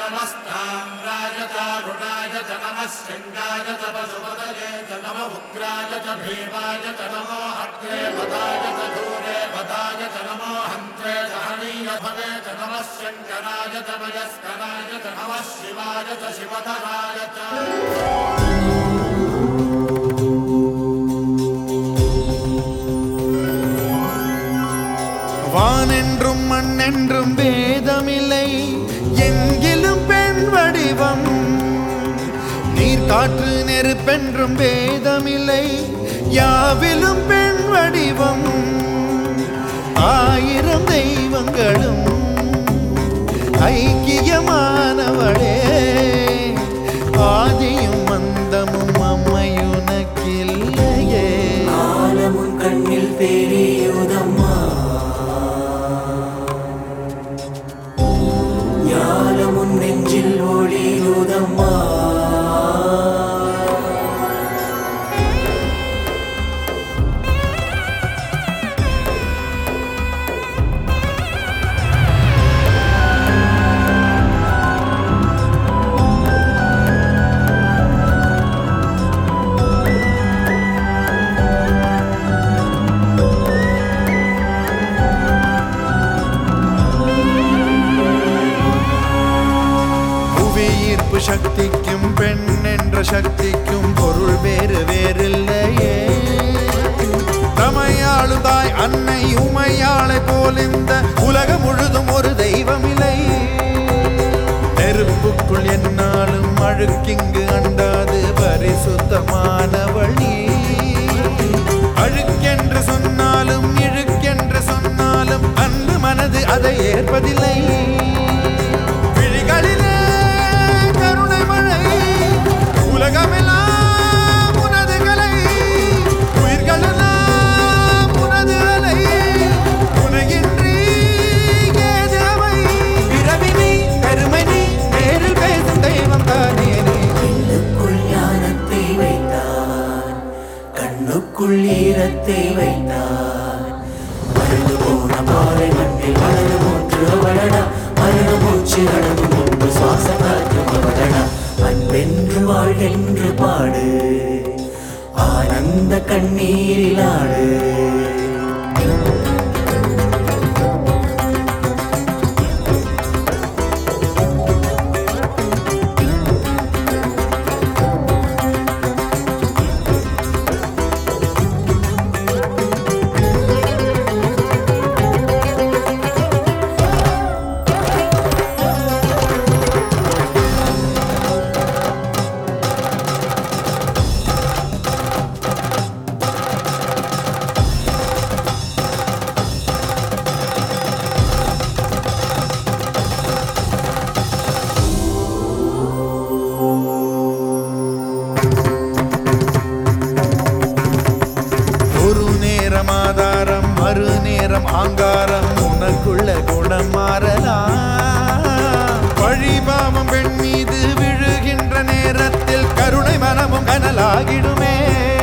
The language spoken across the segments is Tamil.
नमस्ताम्राय चारुणाय च नमः शृङ्गाय च पशुपतये च नम उग्राय च भीमाय च नमो अग्रे पदाय च दूरे पदाय च नमो हन्त्रे च हनीय भवे च नमः शङ्कराय च वयस्कराय च नमः शिवाय च शिवधराय च வானென்றும் மண்ணென்றும் வேதமில்லை எங்கிலும் பெண் வடிவம் நீர் காற்று நெருப்பென்றும் வேதமில்லை யாவிலும் பெண் வடிவம் ஆயிரம் தெய்வங்களும் ஐக்கியமானவளே ஆதியும் மந்தமும் அம்மையுனக்கில்லையே ஆலமுன் கண்ணில் தெரியுதம்மா ஞானமுன் நெஞ்சில் ஒளியுதம்மா புவியீர்ப்பு சக்திக்கும் பெண் என்ற சக்திக்கும் பொருள் வேறு வேறில்லையே தமையாளும் தாய் அன்னை உமையாளை போல் இந்த உலகம் முழுதும் ஒரு தெய்வமில்லை நெருப்புக்குள் என்னாலும் அழுக்கிங்கு அண்டாது பரிசுத்தமானவள் நீ அழுக்கென்று சொன்னாலும் இழுக்கென்று சொன்னாலும் அன்பு மனது அதை ஏற்பதில்லை விழிகளிலே கருணை மழை உலகமெல்லாம் உனது கலை உயிர்களெல்லாம் உனது அலை உனகின்றி ஏது அவை பிறவி நீ பெருமை நீ நேரில் பேசும் தெய்வம் தானே நீ கண்ணுக்குள் ஞானத்தை வைத்தான் கண்ணுக்குள் ஈரத்தை வைத்தான் மறந்து போன பாறை மண்ணில் வளரும் ஒன்று அவளடா மரண மூச்சு அடங்கும் முன்பு சுவாச காற்றும் அவளடா அன்பென்று வாழ்கென்று பாடு ஆனந்த கண்ணீரில் ஆடு ஒரு நேரம் ஆதாரம் மறு நேரம் ஆங்காரம் உனக்குள்ள குணம் மாறலாம் பழிபாவம் பெண் மீது விழுகின்ற நேரத்தில் கருணை மனமும் கனலாகிடுமே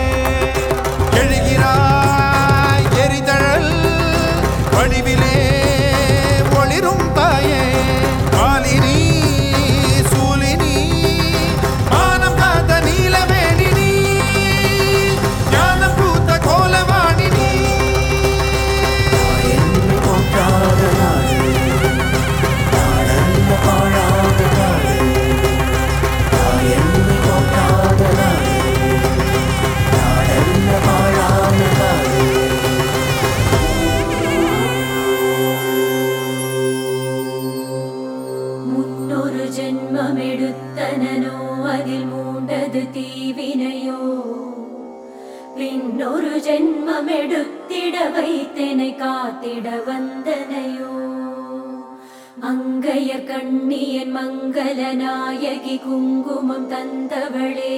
எழுகிறாய் எரிதழல் வடிவிலே ஒளிரும் தாயே மாலினி சூலினி மானம் காத்த நீலவேணி நீ ஞானம் பூத்த கோலவாணி நீ என்று போற்றாத நாடு நாடல்ல பாழாத நாடு என்று போற்றாத நாடு நாடல்ல பாழாத நாடு முன்னொரு ஜென்மமெடுத்தனோ அதில் மூண்டது தீவினையோ பின்னொரு ஜென்மமெடுத்திட வைத்தனை காத்திட வந்தனையோ மங்கைய கண்ணியன் மங்கள நாயகி குங்குமம் தந்தவளே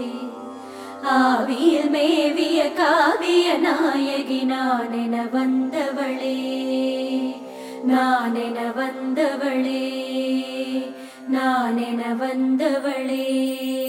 ஆவியில் மேவிய காவிய நாயகி நான் என வந்தவளே நான் என வந்தவளே நான் என வந்தவளே